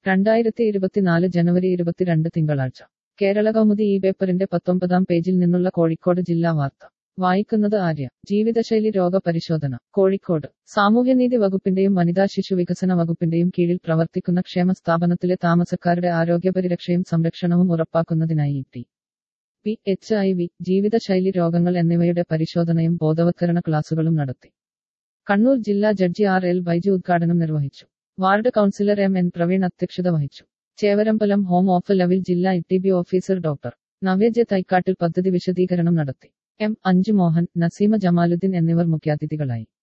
രണ്ടായിരത്തി ഇരുപത്തിനാല് ജനുവരി ഇരുപത്തിരണ്ട് തിങ്കളാഴ്ച കേരള കൗമുദി ഈ പേപ്പറിന്റെ പത്തൊമ്പതാം പേജിൽ നിന്നുള്ള കോഴിക്കോട് ജില്ലാ വാർത്ത വായിക്കുന്നത് ആര്യ ജീവിതശൈലി രോഗ പരിശോധന കോഴിക്കോട് സാമൂഹ്യനീതി വകുപ്പിന്റെയും വനിതാ ശിശു വികസന വകുപ്പിന്റെയും കീഴിൽ പ്രവർത്തിക്കുന്ന ക്ഷേമ സ്ഥാപനത്തിലെ താമസക്കാരുടെ ആരോഗ്യപരിരക്ഷയും സംരക്ഷണവും ഉറപ്പാക്കുന്നതിനായി T B H I V ജീവിതശൈലി രോഗങ്ങൾ എന്നിവയുടെ പരിശോധനയും ബോധവത്കരണ ക്ലാസുകളും നടത്തി കണ്ണൂർ ജില്ലാ ജഡ്ജി ആർ എൽ ബൈജു ഉദ്ഘാടനം നിർവഹിച്ചു ward councillor M N Praveen അധ്യക്ഷത വഹിച്ചു ചേവരമ്പലം ഹോം ഓഫ് ലെവൽ ജില്ലാ E B officer doctor Navyaja Thaikkattil പദ്ധതി വിശദീകരണം നടത്തി എം അഞ്ജു മോഹൻ നസീമ ജമാലുദ്ദീൻ എന്നിവർ മുഖ്യാതിഥികളായി